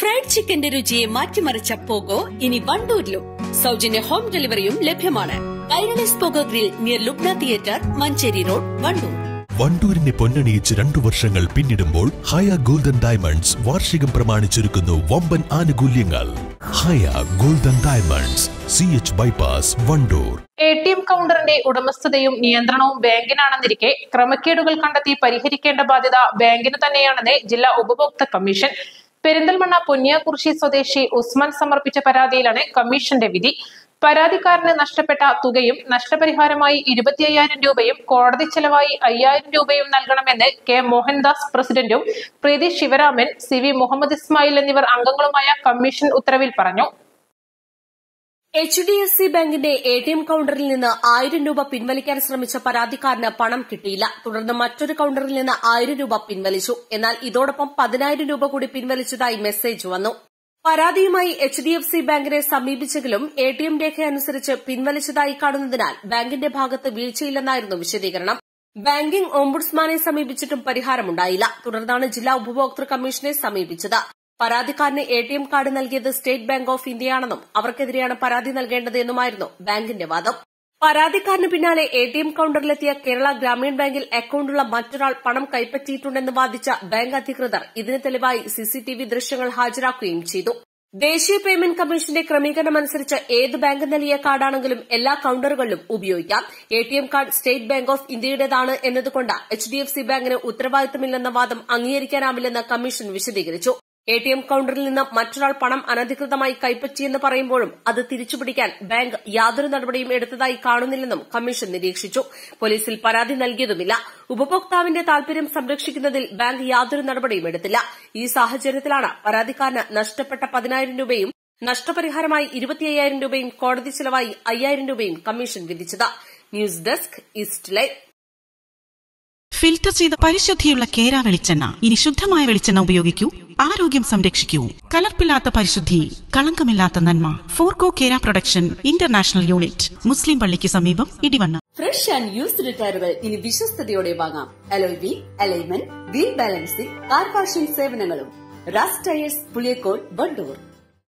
fried ചിക്കന്റെ രുചിയെ മാറ്റിമറിച്ച pogo ഇനി വണ്ടൂരിലും സൗജന്യ ഹോം ഡെലിവറിയും ലഭ്യമാണ് Kairali's pogo grill near Lubna theatre Manjeri road Wandoor വണ്ടൂരിനെ പൊന്നണിയിച്ച് രണ്ടു വർഷങ്ങൾ പിന്നിടുമ്പോൾ ഹയ ഗോൾഡൻ ഡയമണ്ട്സ് വാർഷികം പ്രമാണിച്ചൊരുക്കുന്നു വമ്പൻ ആനുകൂല്യങ്ങൾ Haya golden diamonds C H bypass Wandoor A T M കൗണ്ടറിന്റെ ഉടമസ്ഥതയും നിയന്ത്രണവും ബാങ്കിനാണെന്നിരിക്കെ ക്രമക്കേടുകൾ കണ്ടെത്തി പരിഹരിക്കേണ്ട ബാധ്യത ബാങ്കിന് തന്നെയാണെന്ന് ജില്ലാ ഉപഭോക്തൃ കമ്മീഷൻ പെരിന്തൽമണ്ണ പൊന്നിയാകുറിശി സ്വദേശി ഉസ്മാൻ സമർപ്പിച്ച പരാതിയിലാണ് കമ്മീഷന്റെ വിധി പരാതിക്കാരന് നഷ്ടപ്പെട്ട തുകയും നഷ്ടപരിഹാരമായി ഇരുപത്തി അയ്യായിരം രൂപയും കോടതി ചെലവായി അയ്യായിരം രൂപയും നൽകണമെന്ന് കെ മോഹൻദാസ് പ്രസിഡന്റും പ്രീതി ശിവരാമൻ സി വി മുഹമ്മദ് ഇസ്മായിൽ എന്നിവർ അംഗങ്ങളുമായ കമ്മീഷൻ ഉത്തരവിൽ പറഞ്ഞു എച്ച് ഡി എഫ് സി ബാങ്കിന്റെ എ ടി എം കൌണ്ടറിൽ നിന്ന് ആയിരം രൂപ പിൻവലിക്കാൻ ശ്രമിച്ച പരാതിക്കാരന് പണം കിട്ടിയില്ല തുടർന്ന് മറ്റൊരു കൌണ്ടറിൽ നിന്ന് ആയിരം രൂപ പിൻവലിച്ചു എന്നാൽ ഇതോടൊപ്പം പതിനായിരം രൂപ കൂടി പിൻവലിച്ചതായി മെസ്സേജ് വന്നു പരാതിയുമായി എച്ച് ഡി എഫ് സി ബാങ്കിനെ സമീപിച്ചെങ്കിലും എ ടി എം രേഖ അനുസരിച്ച് പിൻവലിച്ചതായി കാണുന്നതിനാൽ ബാങ്കിന്റെ ഭാഗത്ത് വീഴ്ചയില്ലെന്നായിരുന്നു വിശദീകരണം ബാങ്കിംഗ് ഓംബുഡ്സ്മാനെ സമീപിച്ചിട്ടും പരിഹാരമുണ്ടായില്ല തുടർന്നാണ് ജില്ലാ ഉപഭോക്തൃ കമ്മീഷനെ സമീപിച്ചത് പരാതിക്കാരന് എ ടി എം കാർഡ് നൽകിയത് സ്റ്റേറ്റ് ബാങ്ക് ഓഫ് ഇന്ത്യയാണെന്നും അവർക്കെതിരെയാണ് പരാതി നൽകേണ്ടത് എന്നുമായിരുന്നു ബാങ്കിന്റെ വാദം പരാതിക്കാരന് പിന്നാലെ എ ടി എം കൌണ്ടറിലെത്തിയ കേരള ഗ്രാമീൺ ബാങ്കിൽ അക്കൌണ്ടുള്ള മറ്റൊരാൾ പണം കൈപ്പറ്റിയിട്ടുണ്ടെന്ന് വാദിച്ച ബാങ്ക് അധികൃതർ ഇതിന് തെളിവായി സിസിടിവി ദൃശ്യങ്ങൾ ഹാജരാക്കുകയും ചെയ്തു ദേശീയ പേയ്മെന്റ് കമ്മീഷന്റെ ക്രമീകരണമനുസരിച്ച് ഏത് ബാങ്ക് നൽകിയ കാർഡാണെങ്കിലും എല്ലാ കൌണ്ടറുകളിലും ഉപയോഗിക്കാം A T M card state bank of ഇന്ത്യയുടേതാണ് എന്നതുകൊണ്ട് എച്ച് ഡി എഫ് സി ബാങ്കിന് ഉത്തരവാദിത്തമില്ലെന്ന വാദം അംഗീകരിക്കാനാവില്ലെന്ന് കമ്മീഷൻ വിശദീകരിച്ചു എ ടി എം കൌണ്ടറിൽ നിന്ന് മറ്റൊരാൾ പണം അനധികൃതമായി കൈപ്പറ്റിയെന്ന് പറയുമ്പോഴും അത് തിരിച്ചുപിടിക്കാൻ ബാങ്ക് യാതൊരു നടപടിയും എടുത്തതായി കാണുന്നില്ലെന്നും കമ്മീഷൻ നിരീക്ഷിച്ചു പോലീസിൽ പരാതി നൽകിയതുമില്ല ഉപഭോക്താവിന്റെ താൽപര്യം സംരക്ഷിക്കുന്നതിൽ ബാങ്ക് യാതൊരു നടപടിയും എടുത്തില്ല ഈ സാഹചര്യത്തിലാണ് പരാതിക്കാരന് നഷ്ടപ്പെട്ട പതിനായിരം രൂപയും നഷ്ടപരിഹാരമായി ഇരുപത്തിയ്യായിരം രൂപയും കോടതി ചെലവായി അയ്യായിരം രൂപയും കമ്മീഷൻ വിധിച്ചത് news desk east live filter ചെയ്ത പരിശുദ്ധിയുള്ള കേര വെളിച്ചെണ്ണ ഇനി ശുദ്ധമായ വെളിച്ചെണ്ണ ഉപയോഗിക്കൂ ആരോഗ്യം സംരക്ഷിക്കൂ കലർപ്പില്ലാത്ത പരിശുദ്ധി കളങ്കമില്ലാത്ത നന്മ ഫോർകോ കേര പ്രൊഡക്ഷൻ ഇന്റർനാഷണൽ യൂണിറ്റ് മുസ്ലിം പള്ളിക്ക് സമീപം ഇടിവണ്ണ ഫ്രഷ് ആൻഡ് യൂസ്ഡ് ടയറുകൾ ഇനി വിശ്വസ്തയോടെ വാങ്ങാം alloy wheel alignment wheel balancing car washing സേവനങ്ങളും റാസ് ടയേഴ്സ് പുളിയക്കോട് വണ്ടൂർ